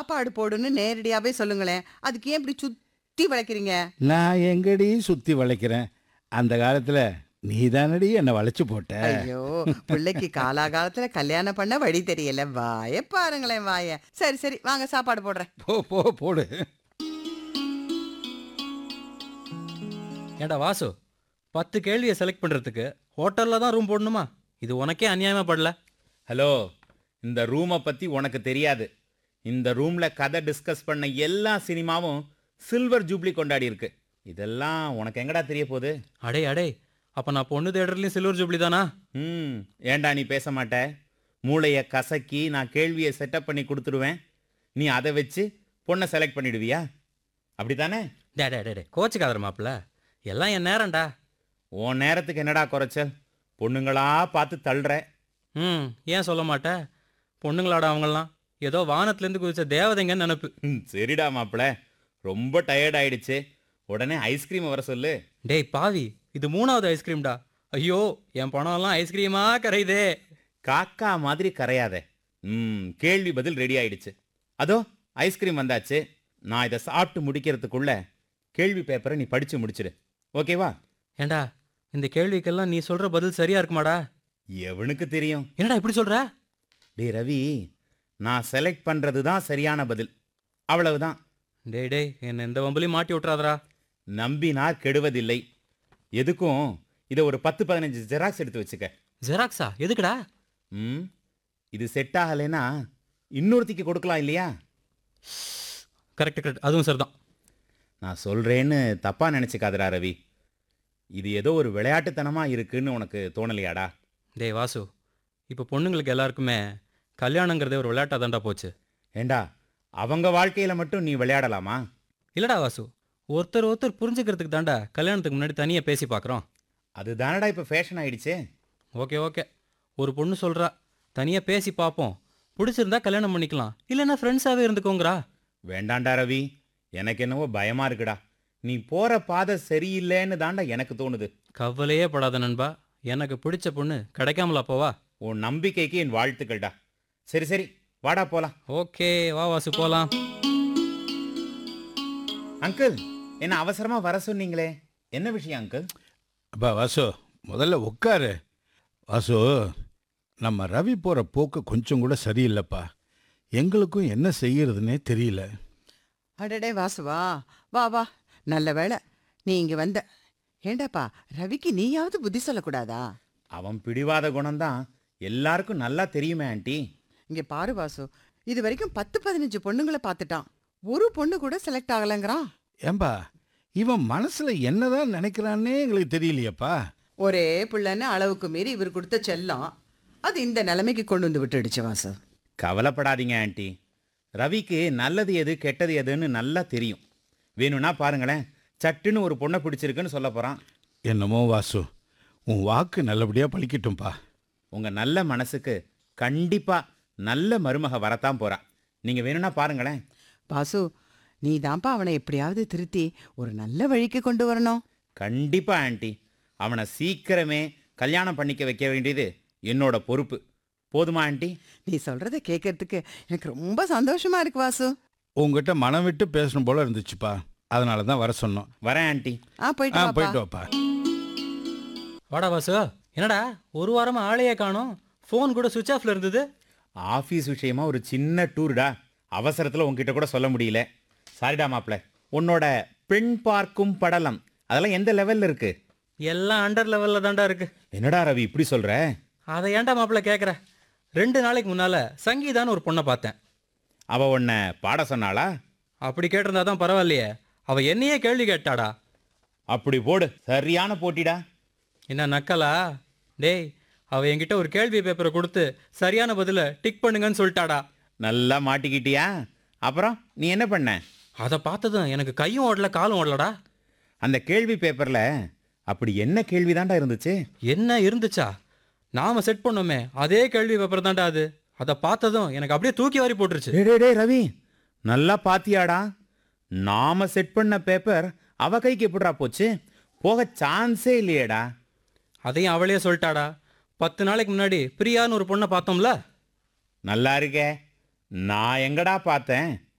சாப்பாடு போடுன்னு நேரடியாவே சொல்லுங்களேன் அதுக்கு ஏன் இப்படி சுத்தி வளைக்கிறீங்க நான் எங்கடி சுத்தி வளைக்கிறேன் அந்த காலத்துல நீ தானடி என்னை வளைச்சு போட்ட ஐயோ பிள்ளைக்கு காலாகாலத்துல கல்யாணம் பண்ண வழி தெரியல வாய பாருங்களேன் வாய சரி சரி வாங்க சாப்பாடு போடுறேன் போ போ போடு ஏண்டா வாசு பத்து கேள்வியை செலக்ட் பண்ணுறதுக்கு ஹோட்டலில் தான் ரூம் போடணுமா இது உனக்கே அநியாயமா படல ஹலோ இந்த ரூமை பற்றி உனக்கு தெரியாது இந்த ரூமில் கதை டிஸ்கஸ் பண்ண எல்லா சினிமாவும் சில்வர் ஜூப்ளி கொண்டாடி இருக்கு இதெல்லாம் உனக்கு எங்கடா தெரிய போகுது அடே அடே அப்போ நான் பொண்ணு தேட்டர்லேயும் சில்வர் ஜூப்ளி தானா ம் ஏன்டா நீ பேச மாட்ட மூளையை கசக்கி நான் கேள்வியை செட்டப் பண்ணி கொடுத்துடுவேன் நீ அதை வச்சு பொண்ணை செலக்ட் பண்ணிடுவியா அப்படித்தானே டே டே டே டே கோச்சுக்காதர மாப்பிள்ள எல்லாம் என் நேரம்டா உன் நேரத்துக்கு என்னடா குறைச்சல் பொண்ணுங்களா பார்த்து தள்ளுற ம் ஏன் சொல்ல மாட்ட பொண்ணுங்களாடா அவங்கெல்லாம் ஏதோ வானத்துலேருந்து குதிச்ச தேவதைங்கன்னு நினப்பு ம், சரிடா மாப்பிள ரொம்ப டயர்ட் ஆயிடுச்சு உடனே ஐஸ்கிரீம் வர சொல்லு டேய் பாவி இது மூணாவது ஐஸ்கிரீம்டா ஐயோ என் பணம்லாம் ஐஸ்கிரீமா கரையுதே காக்கா மாதிரி கரையாத ம் கேள்வி பதில் ரெடி ஆயிடுச்சு அதோ ஐஸ்கிரீம் வந்தாச்சு நான் இதை சாப்பிட்டு முடிக்கிறதுக்குள்ள கேள்வி பேப்பரை நீ படிச்சு முடிச்சிடு ஓகேவா ஏண்டா இந்த கேள்விக்கெல்லாம் நீ சொல்கிற பதில் சரியா இருக்குமாடா எவனுக்கு தெரியும் என்னடா இப்படி சொல்கிற டேய் ரவி நான் செலக்ட் பண்றது தான் சரியான பதில் அவ்வளவுதான் டேய் டேய் என்னை எந்த வம்பலையும் மாட்டி விட்றாதடா நம்பினார் கெடுவதில்லை எதுக்கும் இதை ஒரு பத்து பதினஞ்சு ஜெராக்ஸ் எடுத்து வச்சுக்க ஜெராக்ஸா எதுக்குடா ம் இது செட் ஆகலைன்னா இன்னொருத்திக்கு கொடுக்கலாம் இல்லையா கரெக்ட் கரெக்ட் அதுவும் சரிதான் நான் சொல்றேன்னு தப்பா நினைச்சுக்காதடா ரவி இது ஏதோ ஒரு விளையாட்டுத்தனமா இருக்குன்னு உனக்கு தோணலையாடா டேய் வாசு இப்போ பொண்ணுங்களுக்கு எல்லாருக்குமே கல்யாணங்கிறதே ஒரு விளையாட்டாக தான்டா போச்சு ஏண்டா அவங்க வாழ்க்கையில மட்டும் நீ விளையாடலாமா இல்லடா வாசு ஒருத்தர் ஒருத்தர் புரிஞ்சுக்கிறதுக்கு தான்டா கல்யாணத்துக்கு முன்னாடி தனியாக பேசி பார்க்குறோம் அதுதானடா இப்போ ஃபேஷன் ஆயிடுச்சே ஓகே ஓகே ஒரு பொண்ணு சொல்கிறா தனியாக பேசி பார்ப்போம் பிடிச்சிருந்தா கல்யாணம் பண்ணிக்கலாம் இல்லைன்னா ஃப்ரெண்ட்ஸாகவே இருந்துக்கோங்கறா வேண்டாண்டா ரவி எனக்கு என்னவோ பயமா இருக்குடா நீ போற பாதை சரியில்லைன்னு தாண்டா எனக்கு தோணுது கவலையே படாத நண்பா எனக்கு பிடிச்ச பொண்ணு கிடைக்காமலா போவா உன் நம்பிக்கைக்கு என் வாழ்த்துக்கள்டா சரி சரி வாடா போலாம் ஓகே வா வாசு போகலாம் அங்கிள் என்ன அவசரமா வர சொன்னீங்களே என்ன விஷயம் அங்கிள் அப்பா வாசு முதல்ல உட்காரு வாசு நம்ம ரவி போகிற போக்கு கொஞ்சம் கூட சரியில்லைப்பா எங்களுக்கும் என்ன செய்யறதுனே தெரியல அடடே வாசுவா வா வா நல்ல வேளை நீ இங்க வந்த ஏண்டாப்பா ரவிக்கு நீயாவது புத்தி சொல்லக்கூடாதா அவன் பிடிவாத குணம்தான் எல்லாருக்கும் நல்லா தெரியுமே ஆண்டி இங்க பாரு வாசு இது வரைக்கும் பத்து பதினஞ்சு பொண்ணுங்களை பார்த்துட்டான் ஒரு பொண்ணு கூட செலக்ட் ஆகலைங்கிறான் ஏம்பா இவன் மனசுல என்னதான் நினைக்கிறான்னே எங்களுக்கு தெரியலையேப்பா ஒரே பிள்ளைன்னு அளவுக்கு மீறி இவர் கொடுத்த செல்லம் அது இந்த நிலைமைக்கு கொண்டு வந்து விட்டுடுச்சு வாசு கவலைப்படாதீங்க ஆண்டி ரவிக்கு நல்லது எது கெட்டது எதுன்னு நல்லா தெரியும் வேணும்னா பாருங்களேன் சட்டுன்னு ஒரு பொண்ணை பிடிச்சிருக்குன்னு சொல்ல போறான் என்னமோ வாசு உன் வாக்கு நல்லபடியா பழிக்கட்டும்பா உங்க நல்ல மனசுக்கு கண்டிப்பா நல்ல மருமக வரத்தான் போறா நீங்க வேணும்னா பாருங்களேன் வாசு நீ தான்ப்பா அவனை எப்படியாவது திருத்தி ஒரு நல்ல வழிக்கு கொண்டு வரணும் கண்டிப்பா ஆண்டி அவனை சீக்கிரமே கல்யாணம் பண்ணிக்க வைக்க வேண்டியது என்னோட பொறுப்பு போதுமா ஆண்டி நீ சொல்றத கேட்கறதுக்கு எனக்கு ரொம்ப சந்தோஷமா இருக்கு வாசு உங்ககிட்ட மனம் விட்டு பேசணும் போல இருந்துச்சுப்பா அதனால தான் வர சொன்னோம் வரேன் ஆண்டி ஆ போயிட்டு ஆ வாப்பா. போயிட்டு வாப்பா வாடா வாசு என்னடா ஒரு வாரமா ஆளையே காணோம் ஃபோன் கூட சுவிட்ச் ஆஃப்ல இருந்தது ஆஃபீஸ் விஷயமா ஒரு சின்ன டூர்டா அவசரத்தில் உங்ககிட்ட கூட சொல்ல முடியல சாரிடா மாப்ள உன்னோட பெண் பார்க்கும் படலம் அதெல்லாம் எந்த லெவல்ல இருக்கு எல்லாம் அண்டர் லெவல்ல தான்டா இருக்கு என்னடா ரவி இப்படி சொல்ற அதை ஏன்டா மாப்பிள்ள கேட்குற ரெண்டு நாளைக்கு முன்னால சங்கீதான்னு ஒரு பொண்ணை பார்த்தேன் அவ உன்னை பாட சொன்னாளா அப்படி கேட்டிருந்தா தான் பரவாயில்லையே அவ என்னையே கேள்வி கேட்டாடா அப்படி போடு சரியான போட்டிடா என்ன நக்கலா டேய் அவ என்கிட்ட ஒரு கேள்வி பேப்பரை கொடுத்து சரியான பதில டிக் பண்ணுங்கன்னு சொல்லிட்டாடா நல்லா மாட்டிக்கிட்டியா அப்புறம் நீ என்ன பண்ண அதை பார்த்ததும் எனக்கு கையும் ஓடல காலும் ஓடலடா அந்த கேள்வி பேப்பர்ல அப்படி என்ன கேள்விதான்டா இருந்துச்சு என்ன இருந்துச்சா நாம செட் பண்ணோமே அதே கேள்வி பேப்பர் தான்டா அது அதை பார்த்ததும் எனக்கு அப்படியே தூக்கி வாரி போட்டுருச்சு டேய் டேய், டேய் ரவி நல்லா பாத்தியாடா நாம செட் பண்ண பேப்பர் அவ கைக்கு எப்படிடா போச்சு போக சான்ஸே இல்லையேடா அதையும் அவளே சொல்லிட்டாடா பத்து நாளைக்கு முன்னாடி பிரியான்னு ஒரு பொண்ணை பார்த்தோம்ல நல்லா இருக்கே நான் எங்கடா பார்த்தேன்